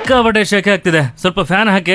ಸಿಕ್ಕಾಪಟ್ಟೆ ಶೆಕೆ ಆಗ್ತಿದೆ ಸ್ವಲ್ಪ ಫ್ಯಾನ್ ಹಾಕಿ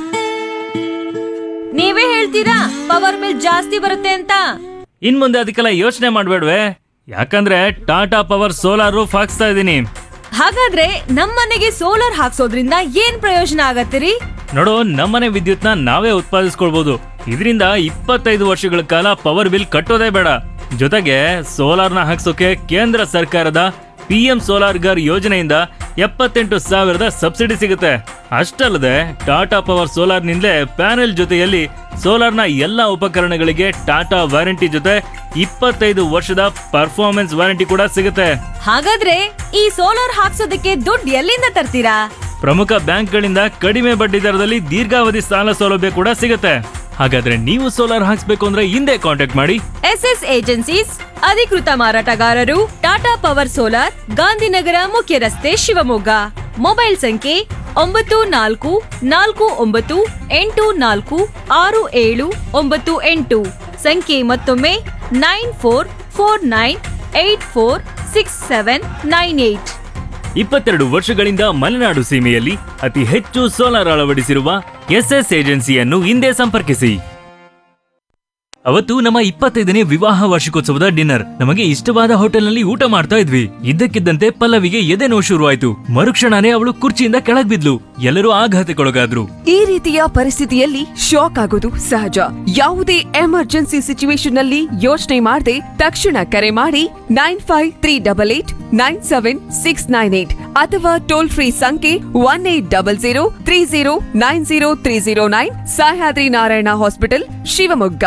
ನೀವೇ ಹೇಳ್ತೀರಾ ಪವರ್ ಬಿಲ್ ಜಾಸ್ತಿ ಬರುತ್ತೆ ಅಂತ ಇನ್ ಮುಂದೆ ಅದಕ್ಕೆಲ್ಲ ಯೋಚನೆ ಮಾಡ್ಬೇಡ್ವೆ ಯಾಕಂದ್ರೆ ಟಾಟಾ ಪವರ್ ಸೋಲಾರ್ ರೂಫ್ ಹಾಕ್ಸ್ತಾ ಇದ್ದೀನಿ ಹಾಗಾದ್ರೆ ನಮ್ಮನೆಗೆ ಸೋಲಾರ್ ಹಾಕ್ಸೋದ್ರಿಂದ ಏನ್ ಪ್ರಯೋಜನ ಆಗತ್ತಿರಿ ನೋಡು ನಮ್ಮನೆ ವಿದ್ಯುತ್ನ ನಾವೇ ಉತ್ಪಾದಿಸ್ಕೊಳ್ಬಹುದು ಇದರಿಂದ ಇಪ್ಪತ್ತೈದು ವರ್ಷಗಳ ಕಾಲ ಪವರ್ ಬಿಲ್ ಕಟ್ಟೋದೇ ಬೇಡ ಜೊತೆಗೆ ಸೋಲಾರ್ನ ಹಾಕ್ಸೋಕೆ ಕೇಂದ್ರ ಸರ್ಕಾರದ ಪಿ ಎಂ ಸೋಲಾರ್ ಗರ್ ಯೋಜನೆಯಿಂದ ಎಪ್ಪತ್ತೆಂಟು ಸಾವಿರದ ಸಬ್ಸಿಡಿ ಸಿಗುತ್ತೆ ಅಷ್ಟಲ್ಲದೆ ಟಾಟಾ ಪವರ್ ಸೋಲಾರ್ನಿಂದಲೇ ಪ್ಯಾನೆಲ್ ಜೊತೆಯಲ್ಲಿ ಸೋಲಾರ್ನ ಎಲ್ಲ ಉಪಕರಣಗಳಿಗೆ ಟಾಟಾ ವಾರಂಟಿ ಜೊತೆ ಇಪ್ಪತ್ತೈದು ವರ್ಷದ ಪರ್ಫಾರ್ಮೆನ್ಸ್ ವಾರಂಟಿ ಕೂಡ ಸಿಗುತ್ತೆ ಹಾಗಾದ್ರೆ ಈ ಸೋಲಾರ್ ಹಾಕ್ಸೋದಕ್ಕೆ ದುಡ್ಡು ಎಲ್ಲಿಂದ ತರ್ತೀರಾ ಪ್ರಮುಖ ಬ್ಯಾಂಕ್ಗಳಿಂದ ಕಡಿಮೆ ಬಡ್ಡಿ ದರದಲ್ಲಿ ದೀರ್ಘಾವಧಿ ಸಾಲ ಸೌಲಭ್ಯ ಕೂಡ ಸಿಗುತ್ತೆ ಹಾಗಾದ್ರೆ ನೀವು ಸೋಲಾರ್ ಹಾಕ್ಸ್ಬೇಕು ಅಂದ್ರೆ ಹಿಂದೆ ಕಾಂಟ್ಯಾಕ್ಟ್ ಮಾಡಿ ಎಸ್ ಎಸ್ ಏಜೆನ್ಸೀಸ್ ಅಧಿಕೃತ ಮಾರಾಟಗಾರರು ಟಾಟಾ ಪವರ್ ಸೋಲಾರ್ ಗಾಂಧಿನಗರ ಮುಖ್ಯ ರಸ್ತೆ ಶಿವಮೊಗ್ಗ ಮೊಬೈಲ್ ಸಂಖ್ಯೆ ಒಂಬತ್ತು ನಾಲ್ಕು ನಾಲ್ಕು ಒಂಬತ್ತು ಎಂಟು ನಾಲ್ಕು ಆರು ಏಳು ಒಂಬತ್ತು ಎಂಟು ಸಂಖ್ಯೆ ಮತ್ತೊಮ್ಮೆ nine four four nine eight four six seven nine eight ಇಪ್ಪತ್ತೆರಡು ವರ್ಷಗಳಿಂದ ಮಲೆನಾಡು ಸೀಮೆಯಲ್ಲಿ ಅತಿ ಹೆಚ್ಚು ಸೋಲಾರ್ ಅಳವಡಿಸಿರುವ ಎಸ್ಎಸ್ ಏಜೆನ್ಸಿಯನ್ನು ಹಿಂದೆ ಸಂಪರ್ಕಿಸಿ ಅವತ್ತು ನಮ್ಮ ಇಪ್ಪತ್ತೈದನೇ ವಿವಾಹ ವಾರ್ಷಿಕೋತ್ಸವದ ಡಿನ್ನರ್ ನಮಗೆ ಇಷ್ಟವಾದ ಹೋಟೆಲ್ನಲ್ಲಿ ಊಟ ಮಾಡ್ತಾ ಇದ್ವಿ ಇದ್ದಕ್ಕಿದ್ದಂತೆ ಪಲ್ಲವಿಗೆ ಎದೆ ನೋವು ಶುರುವಾಯ್ತು ಮರುಕ್ಷಣನೇ ಅವಳು ಕುರ್ಚಿಯಿಂದ ಕೆಳಗ್ ಬಿದ್ಲು ಎಲ್ಲರೂ ಆಘಾತಕ್ಕೊಳಗಾದ್ರು ಈ ರೀತಿಯ ಪರಿಸ್ಥಿತಿಯಲ್ಲಿ ಶಾಕ್ ಆಗೋದು ಸಹಜ ಯಾವುದೇ ಎಮರ್ಜೆನ್ಸಿ ಸಿಚುವೇಶನ್ ನಲ್ಲಿ ಯೋಚನೆ ಮಾಡದೆ ತಕ್ಷಣ ಕರೆ ಮಾಡಿ nine five three double eight nine seven six nine eight ಅಥವಾ ಟೋಲ್ ಫ್ರೀ ಸಂಖ್ಯೆ one eight double zero three zero nine zero three zero nine Sahyadri Narayana hospital Shivamogga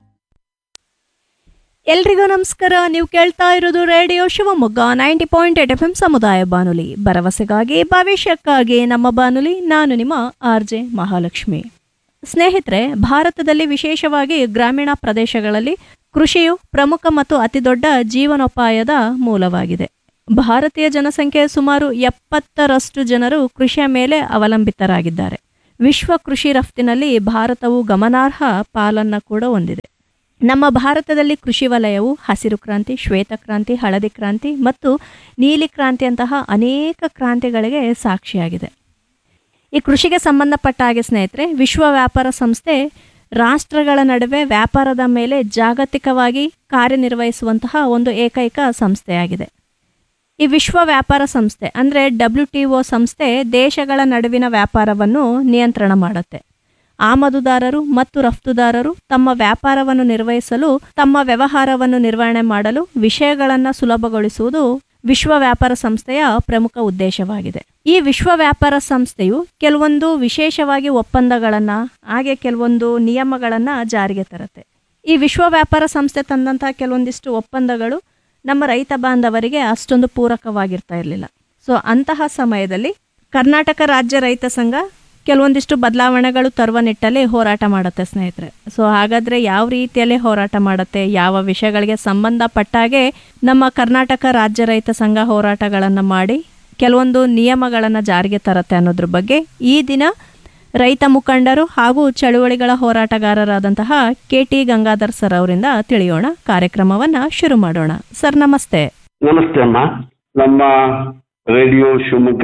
ಎಲ್ರಿಗೂ ನಮಸ್ಕಾರ ನೀವು ಕೇಳ್ತಾ ಇರೋದು radio Shivamogga ninety point eight F M ಸಮುದಾಯ ಬಾನುಲಿ ಭರವಸೆಗಾಗಿ ಭವಿಷ್ಯಕ್ಕಾಗಿ ನಮ್ಮ ಬಾನುಲಿ ನಾನು ನಿಮ್ಮ ಆರ್ ಜೆ ಮಹಾಲಕ್ಷ್ಮಿ ಸ್ನೇಹಿತರೆ ಭಾರತದಲ್ಲಿ ವಿಶೇಷವಾಗಿ ಗ್ರಾಮೀಣ ಪ್ರದೇಶಗಳಲ್ಲಿ ಕೃಷಿಯು ಪ್ರಮುಖ ಮತ್ತು ಅತಿದೊಡ್ಡ ಜೀವನೋಪಾಯದ ಮೂಲವಾಗಿದೆ ಭಾರತೀಯ ಜನಸಂಖ್ಯೆ ಸುಮಾರು ಎಪ್ಪತ್ತರಷ್ಟು ಜನರು ಕೃಷಿಯ ಮೇಲೆ ಅವಲಂಬಿತರಾಗಿದ್ದಾರೆ ವಿಶ್ವ ಕೃಷಿ ರಫ್ತಿನಲ್ಲಿ ಭಾರತವು ಗಮನಾರ್ಹ ಪಾಲನ್ನು ಕೂಡ ಹೊಂದಿದೆ ನಮ್ಮ ಭಾರತದಲ್ಲಿ ಕೃಷಿ ವಲಯವು ಹಸಿರು ಕ್ರಾಂತಿ ಶ್ವೇತ ಕ್ರಾಂತಿ ಹಳದಿ ಕ್ರಾಂತಿ ಮತ್ತು ನೀಲಿ ಕ್ರಾಂತಿಯಂತಹ ಅನೇಕ ಕ್ರಾಂತಿಗಳಿಗೆ ಸಾಕ್ಷಿಯಾಗಿದೆ ಈ ಕೃಷಿಗೆ ಸಂಬಂಧಪಟ್ಟ ಹಾಗೆ ಸ್ನೇಹಿತರೆ ವಿಶ್ವ ವ್ಯಾಪಾರ ಸಂಸ್ಥೆ ರಾಷ್ಟ್ರಗಳ ನಡುವೆ ವ್ಯಾಪಾರದ ಮೇಲೆ ಜಾಗತಿಕವಾಗಿ ಕಾರ್ಯನಿರ್ವಹಿಸುವಂತಹ ಒಂದು ಏಕೈಕ ಸಂಸ್ಥೆಯಾಗಿದೆ ಈ ವಿಶ್ವ ವ್ಯಾಪಾರ ಸಂಸ್ಥೆ ಅಂದರೆ ಡಬ್ಲ್ಯೂ ಟಿ ಒ ಸಂಸ್ಥೆ ದೇಶಗಳ ನಡುವಿನ ವ್ಯಾಪಾರವನ್ನು ನಿಯಂತ್ರಣ ಮಾಡುತ್ತೆ ಆಮದುದಾರರು ಮತ್ತು ರಫ್ತುದಾರರು ತಮ್ಮ ವ್ಯಾಪಾರವನ್ನು ನಿರ್ವಹಿಸಲು ತಮ್ಮ ವ್ಯವಹಾರವನ್ನು ನಿರ್ವಹಣೆ ಮಾಡಲು ವಿಷಯಗಳನ್ನು ಸುಲಭಗೊಳಿಸುವುದು ವಿಶ್ವ ವ್ಯಾಪಾರ ಸಂಸ್ಥೆಯ ಪ್ರಮುಖ ಉದ್ದೇಶವಾಗಿದೆ ಈ ವಿಶ್ವ ವ್ಯಾಪಾರ ಸಂಸ್ಥೆಯು ಕೆಲವೊಂದು ವಿಶೇಷವಾಗಿ ಒಪ್ಪಂದಗಳನ್ನು ಹಾಗೆ ಕೆಲವೊಂದು ನಿಯಮಗಳನ್ನು ಜಾರಿಗೆ ತರುತ್ತೆ ಈ ವಿಶ್ವ ವ್ಯಾಪಾರ ಸಂಸ್ಥೆ ತಂದಂತಹ ಕೆಲವೊಂದಿಷ್ಟು ಒಪ್ಪಂದಗಳು ನಮ್ಮ ರೈತ ಬಾಂಧವರಿಗೆ ಅಷ್ಟೊಂದು ಪೂರಕವಾಗಿರ್ತಾ ಇರಲಿಲ್ಲ ಸೊ ಅಂತಹ ಸಮಯದಲ್ಲಿ ಕರ್ನಾಟಕ ರಾಜ್ಯ ರೈತ ಸಂಘ ಕೆಲವೊಂದಿಷ್ಟು ಬದಲಾವಣೆಗಳು ತರುವ ನಿಟ್ಟಲ್ಲಿ ಹೋರಾಟ ಮಾಡುತ್ತೆ ಸ್ನೇಹಿತರೆ ಸೊ ಹಾಗಾದರೆ ಯಾವ ರೀತಿಯಲ್ಲಿ ಹೋರಾಟ ಮಾಡುತ್ತೆ ಯಾವ ವಿಷಯಗಳಿಗೆ ಸಂಬಂಧಪಟ್ಟಾಗೆ ನಮ್ಮ ಕರ್ನಾಟಕ ರಾಜ್ಯ ರೈತ ಸಂಘ ಹೋರಾಟಗಳನ್ನು ಮಾಡಿ ಕೆಲವೊಂದು ನಿಯಮಗಳನ್ನು ಜಾರಿಗೆ ತರುತ್ತೆ ಅನ್ನೋದ್ರ ಬಗ್ಗೆ ಈ ದಿನ ರೈತ ಮುಖಂಡರು ಹಾಗೂ ಚಳುವಳಿಗಳ ಹೋರಾಟಗಾರರಾದಂತಹ ಕೆ ಟಿ ಗಂಗಾಧರ್ ಸರ್ ಅವರಿಂದ ತಿಳಿಯೋಣ ಕಾರ್ಯಕ್ರಮವನ್ನು ಶುರು ಮಾಡೋಣ ಸರ್ ನಮಸ್ತೆ ನಮಸ್ತೆ ಅಮ್ಮ ನಮ್ಮ ರೇಡಿಯೋ ಶಿವಮೊಗ್ಗ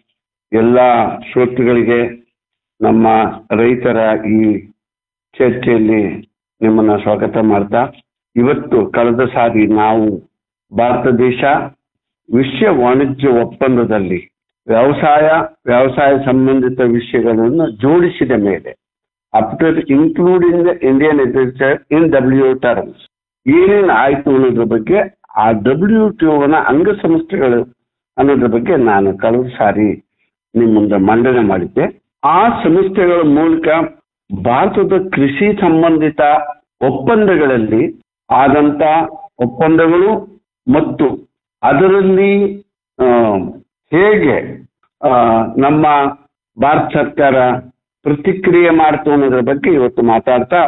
ಎಲ್ಲ ಶ್ರೋತೃಗಳಿಗೆ ನಮ್ಮ ರೈತರ ಈ ಚರ್ಚೆಯಲ್ಲಿ ನಿಮ್ಮನ್ನ ಸ್ವಾಗತ ಮಾಡ್ತಾ ಇವತ್ತು ಕಳೆದ ಸಾರಿ ನಾವು ಭಾರತ ದೇಶ ವಿಶ್ವ ವಾಣಿಜ್ಯ ಒಪ್ಪಂದದಲ್ಲಿ ವ್ಯವಸಾಯ ವ್ಯವಸಾಯ ಸಂಬಂಧಿತ ವಿಷಯಗಳನ್ನು ಜೋಡಿಸಿದ ಮೇಲೆ after including the Indian agriculture in W terms ಏನೇನು ಆಯ್ತು ಅನ್ನೋದ್ರ ಬಗ್ಗೆ ಆ ಡಬ್ಲ್ಯೂ ಟಿ ಒನ ಅಂಗಸಂಸ್ಥೆಗಳು ಅನ್ನೋದ್ರ ಬಗ್ಗೆ ನಾನು ಕಳೆದ ಸಾರಿ ನಿಮ್ಮ ಮುಂದೆ ಮಂಡನೆ ಮಾಡಿದ್ದೆ ಆ ಸಂಸ್ಥೆಗಳ ಮೂಲಕ ಭಾರತದ ಕೃಷಿ ಸಂಬಂಧಿತ ಒಪ್ಪಂದಗಳಲ್ಲಿ ಆದಂತ ಒಪ್ಪಂದಗಳು ಮತ್ತು ಅದರಲ್ಲಿ ಆ, ಹೇಗೆ ಆ, ನಮ್ಮ ಭಾರತ ಸರ್ಕಾರ ಪ್ರತಿಕ್ರಿಯೆ ಮಾಡ್ತು ಅನ್ನೋದ್ರ ಬಗ್ಗೆ ಇವತ್ತು ಮಾತಾಡ್ತಾ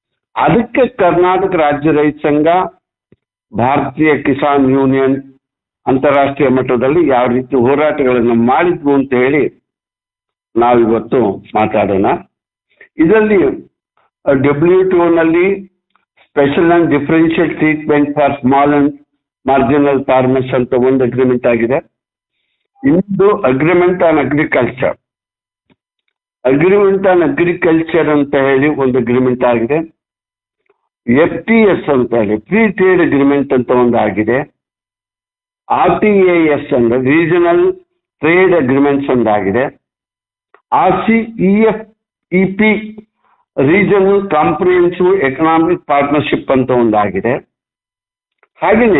ಅದಕ್ಕೆ ಕರ್ನಾಟಕ ರಾಜ್ಯ ರೈತ ಸಂಘ ಭಾರತೀಯ ಕಿಸಾನ್ ಯೂನಿಯನ್ ಅಂತಾರಾಷ್ಟ್ರೀಯ ಮಟ್ಟದಲ್ಲಿ ಯಾವ ರೀತಿ ಹೋರಾಟಗಳನ್ನು ಮಾಡಿದ್ವು ಅಂತ ಹೇಳಿ ನಾವಿವತ್ತು ಮಾತಾಡೋಣ ಇದರಲ್ಲಿ ಡಬ್ಲ್ಯೂ ಟಿ ನಲ್ಲಿ special and differential treatment for small and marginal farmers ಅಂತ ಒಂದು ಅಗ್ರಿಮೆಂಟ್ ಆಗಿದೆ ಇನ್ನೊಂದು agreement on agriculture agreement on agriculture ಅಂತ ಹೇಳಿ ಒಂದು ಅಗ್ರಿಮೆಂಟ್ ಆಗಿದೆ ಎಫ್ ಟಿ ಎಸ್ ಅಂತ ಹೇಳಿ ಫ್ರೀ ಟ್ರೇಡ್ ಅಗ್ರಿಮೆಂಟ್ ಅಂತ ಒಂದು ಆಗಿದೆ ಆರ್ ಟಿ ಎ ಎಸ್ ಅಂದ್ರೆ ರೀಜನಲ್ ಟ್ರೇಡ್ ಅಗ್ರಿಮೆಂಟ್ಸ್ ಒಂದಾಗಿದೆ R C E F E P regional comprehensive economic partnership ಅಂತ ಒಂದಾಗಿದೆ ಹಾಗೆಯೇ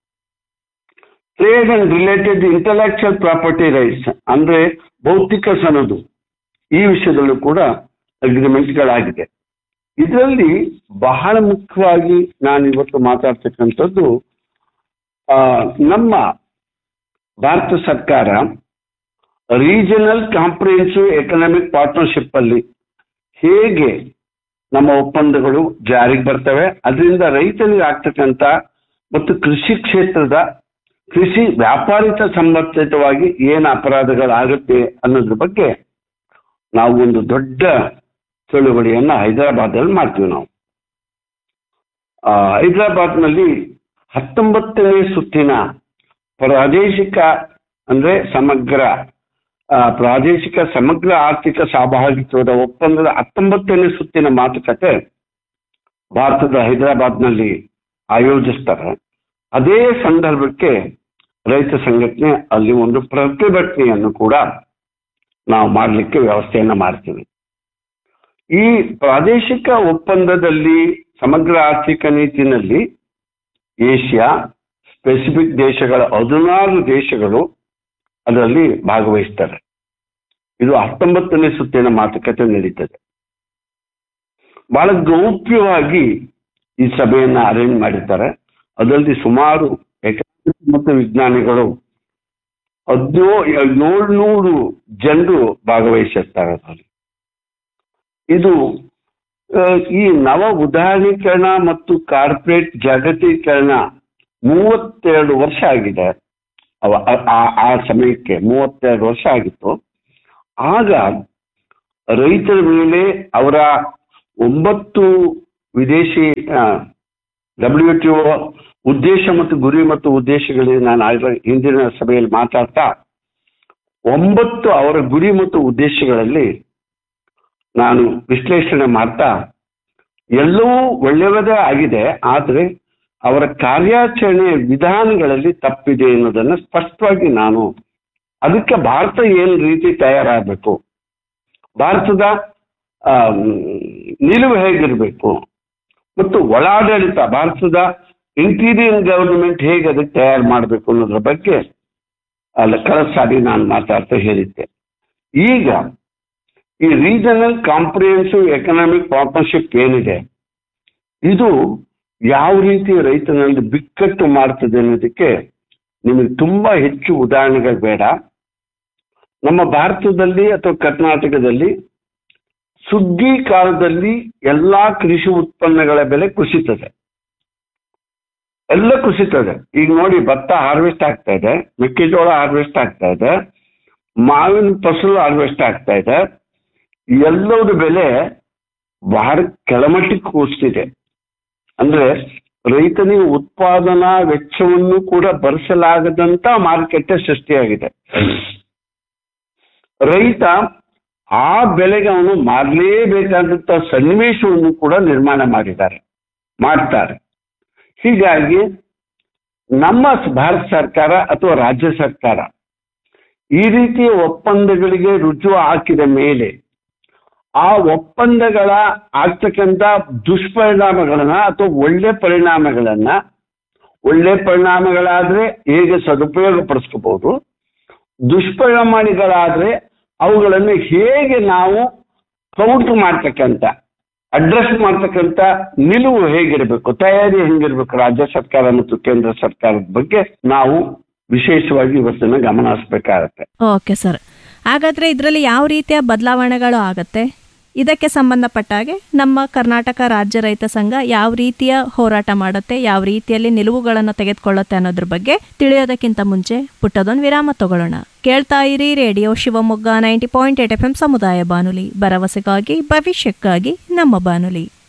trade and related intellectual property rights ಅಂದ್ರೆ ಭೌತಿಕ ಸನದು ಈ ವಿಷಯದಲ್ಲೂ ಕೂಡ ಅಗ್ರಿಮೆಂಟ್ಗಳಾಗಿದೆ ಇದರಲ್ಲಿ ಬಹಳ ಮುಖ್ಯವಾಗಿ ನಾನು ಇವತ್ತು ಮಾತಾಡ್ತಕ್ಕಂಥದ್ದು ಆ, ನಮ್ಮ ಭಾರತ ಸರ್ಕಾರ ರೀಜನಲ್ ಕಾಂಪ್ರಿಹೆನ್ಸಿವ್ ಎಕನಾಮಿಕ್ ಪಾರ್ಟ್ನರ್ಶಿಪ್ ಅಲ್ಲಿ ಹೇಗೆ ನಮ್ಮ ಒಪ್ಪಂದಗಳು ಜಾರಿಗೆ ಬರ್ತವೆ ಅದರಿಂದ ರೈತರಿಗೆ ಆಗ್ತಕ್ಕಂಥ ಮತ್ತು ಕೃಷಿ ಕ್ಷೇತ್ರದ ಕೃಷಿ ವ್ಯಾಪಾರಿತ ಸಂಬಂಧಿತವಾಗಿ ಏನು ಅಪರಾಧಗಳಾಗುತ್ತೆ ಅನ್ನೋದ್ರ ಬಗ್ಗೆ ನಾವು ಒಂದು ದೊಡ್ಡ ಚಳುವಳಿಯನ್ನ ಹೈದರಾಬಾದಲ್ಲಿ ಮಾಡ್ತೀವಿ ನಾವು ಆ, ಹೈದರಾಬಾದ್ನಲ್ಲಿ ಹತ್ತೊಂಬತ್ತನೇ ಸುತ್ತಿನ ಪ್ರಾದೇಶಿಕ ಅಂದ್ರೆ ಸಮಗ್ರ ಆ, ಪ್ರಾದೇಶಿಕ ಸಮಗ್ರ ಆರ್ಥಿಕ ಸಹಭಾಗಿತ್ವದ ಒಪ್ಪಂದದ ಹತ್ತೊಂಬತ್ತನೇ ಸುತ್ತಿನ ಮಾತುಕತೆ ಭಾರತದ ಹೈದರಾಬಾದ್ನಲ್ಲಿ ಆಯೋಜಿಸ್ತಾರೆ ಅದೇ ಸಂದರ್ಭಕ್ಕೆ ರೈತ ಸಂಘಟನೆ ಅಲ್ಲಿ ಒಂದು ಪ್ರತಿಭಟನೆಯನ್ನು ಕೂಡ ನಾವು ಮಾಡಲಿಕ್ಕೆ ವ್ಯವಸ್ಥೆಯನ್ನ ಮಾಡ್ತೀವಿ ಈ ಪ್ರಾದೇಶಿಕ ಒಪ್ಪಂದದಲ್ಲಿ ಸಮಗ್ರ ಆರ್ಥಿಕ ನೀತಿನಲ್ಲಿ ಏಷ್ಯಾ ಸ್ಪೆಸಿಫಿಕ್ ದೇಶಗಳ ಹದಿನಾರು ದೇಶಗಳು ಅದರಲ್ಲಿ ಭಾಗವಹಿಸ್ತಾರೆ ಇದು ಹತ್ತೊಂಬತ್ತನೇ ಸುತ್ತಿನ ಮಾತುಕತೆ ನಡೀತದೆ ಬಹಳ ಗೌಪ್ಯವಾಗಿ ಈ ಸಭೆಯನ್ನ ಅರೇಂಜ್ ಮಾಡಿದ್ದಾರೆ ಅದರಲ್ಲಿ ಸುಮಾರು ಎಕನಾಮಿಕ್ಸ್ ಮತ್ತು ವಿಜ್ಞಾನಿಗಳು ಹದಿನೋ ಏಳ್ನೂರು ಜನರು ಭಾಗವಹಿಸಿರ್ತಾರೆ ಅದರಲ್ಲಿ ಇದು ಆ, ಈ ನವ ಉದಾರೀಕರಣ ಮತ್ತು ಕಾರ್ಪೊರೇಟ್ ಜಾಗತೀಕರಣ ಮೂವತ್ತೆರಡು ವರ್ಷ ಆಗಿದೆ ಅವ ಆ- ಆ- ಆ ಸಮಯಕ್ಕೆ ಮೂವತ್ತೆರಡು ವರ್ಷ ಆಗಿತ್ತು ಆಗ ರೈತರ ಮೇಲೆ ಅವರ ಒಂಬತ್ತು ವಿದೇಶಿ ಡಬ್ಲ್ಯೂ ಟಿ ಒ ಉದ್ದೇಶ ಮತ್ತು ಗುರಿ ಮತ್ತು ಉದ್ದೇಶಗಳಿಗೆ ನಾನು ಆಗಲೇ ಹಿಂದಿನ ಸಭೆಯಲ್ಲಿ ಮಾತಾಡ್ತಾ ಒಂಬತ್ತು ಅವರ ಗುರಿ ಮತ್ತು ಉದ್ದೇಶಗಳಲ್ಲಿ ನಾನು ವಿಶ್ಲೇಷಣೆ ಮಾಡ್ತಾ ಎಲ್ಲವೂ ಒಳ್ಳೆಯದೇ ಆಗಿದೆ ಆದರೆ ಅವರ ಕಾರ್ಯಾಚರಣೆಯ ವಿಧಾನಗಳಲ್ಲಿ ತಪ್ಪಿದೆ ಅನ್ನೋದನ್ನು ಸ್ಪಷ್ಟವಾಗಿ ನಾನು ಅದಕ್ಕೆ ಭಾರತ ಏನು ರೀತಿ ತಯಾರಾಗಬೇಕು ಭಾರತದ ಆ, ನಿಲುವು ಹೇಗಿರಬೇಕು ಮತ್ತು ಒಳಾಡಳಿತ ಭಾರತದ ಇಂಟೀರಿಯರ್ ಗವರ್ನಮೆಂಟ್ ಹೇಗೆ ಅದಕ್ಕೆ ತಯಾರು ಮಾಡಬೇಕು ಅನ್ನೋದ್ರ ಬಗ್ಗೆ ಅಲ್ಲ ಕಳೆದ ಸಾರಿ ನಾನು ಮಾತಾಡ್ತಾ ಹೇಳಿದ್ದೆ ಈಗ ಈ ರೀಜನಲ್ ಕಾಂಪ್ರಿಹೆನ್ಸಿವ್ ಎಕನಾಮಿಕ್ ಪಾರ್ಟ್ನರ್ಶಿಪ್ ಏನಿದೆ ಇದು ಯಾವ ರೀತಿ ರೈತನಲ್ಲಿ ಬಿಕ್ಕಟ್ಟು ಮಾಡ್ತದೆ ಅನ್ನೋದಕ್ಕೆ ನಿಮಗೆ ತುಂಬಾ ಹೆಚ್ಚು ಉದಾಹರಣೆಗಳು ಬೇಡ ನಮ್ಮ ಭಾರತದಲ್ಲಿ ಅಥವಾ ಕರ್ನಾಟಕದಲ್ಲಿ ಸುಗ್ಗಿ ಕಾಲದಲ್ಲಿ ಎಲ್ಲಾ ಕೃಷಿ ಉತ್ಪನ್ನಗಳ ಬೆಲೆ ಕುಸಿತದೆ ಎಲ್ಲ ಕುಸಿತದೆ ಈಗ ನೋಡಿ ಭತ್ತ ಹಾರ್ವೆಸ್ಟ್ ಆಗ್ತಾ ಇದೆ ಮೆಕ್ಕೆಜೋಳ ಹಾರ್ವೆಸ್ಟ್ ಆಗ್ತಾ ಇದೆ ಮಾವಿನ ಫಸಲು ಹಾರ್ವೆಸ್ಟ್ ಆಗ್ತಾ ಇದೆ ಎಲ್ಲದರ ಬೆಲೆ ಬಹಳ ಕೆಳಮಟ್ಟಕ್ಕೆ ಕೂಸ್ತಿದೆ ಅಂದ್ರೆ ರೈತನಿಗೆ ಉತ್ಪಾದನಾ ವೆಚ್ಚವನ್ನು ಕೂಡ ಭರಿಸಲಾಗದಂತ ಮಾರುಕಟ್ಟೆ ಸೃಷ್ಟಿಯಾಗಿದೆ ರೈತ ಆ ಬೆಲೆಗೆ ಅವನು ಮಾರಲೇಬೇಕಾದಂತ ಸನ್ನಿವೇಶವನ್ನು ಕೂಡ ನಿರ್ಮಾಣ ಮಾಡಿದ್ದಾರೆ ಮಾಡ್ತಾರೆ ಹೀಗಾಗಿ ನಮ್ಮ ಭಾರತ ಸರ್ಕಾರ ಅಥವಾ ರಾಜ್ಯ ಸರ್ಕಾರ ಈ ರೀತಿಯ ಒಪ್ಪಂದಗಳಿಗೆ ರುಜು ಹಾಕಿದ ಮೇಲೆ ಆ ಒಪ್ಪಂದಗಳ ಆಗ್ತಕ್ಕಂಥ ದುಷ್ಪರಿಣಾಮಗಳನ್ನ ಅಥವಾ ಒಳ್ಳೆ ಪರಿಣಾಮಗಳನ್ನ ಒಳ್ಳೆ ಪರಿಣಾಮಗಳಾದ್ರೆ ಹೇಗೆ ಸದುಪಯೋಗ ಪಡಿಸ್ಕೋಬಹುದು ದುಷ್ಪರಿಣಾಮಗಳಾದ್ರೆ ಅವುಗಳನ್ನು ಹೇಗೆ ನಾವು ಕೌಂಟರ್ ಮಾಡ್ತಕ್ಕಂಥ ಅಡ್ರೆಸ್ ಮಾಡ್ತಕ್ಕಂಥ ನಿಲುವು ಹೇಗಿರಬೇಕು ತಯಾರಿ ಹೆಂಗಿರ್ಬೇಕು ರಾಜ್ಯ ಸರ್ಕಾರ ಮತ್ತು ಕೇಂದ್ರ ಸರ್ಕಾರದ ಬಗ್ಗೆ ನಾವು ವಿಶೇಷವಾಗಿ ಇವತ್ತನ್ನ ಗಮನ ಹರಿಸ್ಬೇಕಾಗತ್ತೆ ಓಕೆ ಸರ್ ಹಾಗಾದರೆ ಇದರಲ್ಲಿ ಯಾವ ರೀತಿಯ ಬದಲಾವಣೆಗಳು ಆಗುತ್ತೆ ಇದಕ್ಕೆ ಸಂಬಂಧಪಟ್ಟ ಹಾಗೆ ನಮ್ಮ ಕರ್ನಾಟಕ ರಾಜ್ಯ ರೈತ ಸಂಘ ಯಾವ ರೀತಿಯ ಹೋರಾಟ ಮಾಡುತ್ತೆ ಯಾವ ರೀತಿಯಲ್ಲಿ ನಿಲುವುಗಳನ್ನು ತೆಗೆದುಕೊಳ್ಳುತ್ತೆ ಅನ್ನೋದ್ರ ಬಗ್ಗೆ ತಿಳಿಯೋದಕ್ಕಿಂತ ಮುಂಚೆ ಪುಟ್ಟದೊಂದು ವಿರಾಮ ತಗೊಳ್ಳೋಣ ಕೇಳ್ತಾ ಇರಿ radio Shivamogga ninety point eight F M ಸಮುದಾಯ ಬಾನುಲಿ ಭರವಸೆಗಾಗಿ ಭವಿಷ್ಯಕ್ಕಾಗಿ ನಮ್ಮ ಬಾನುಲಿ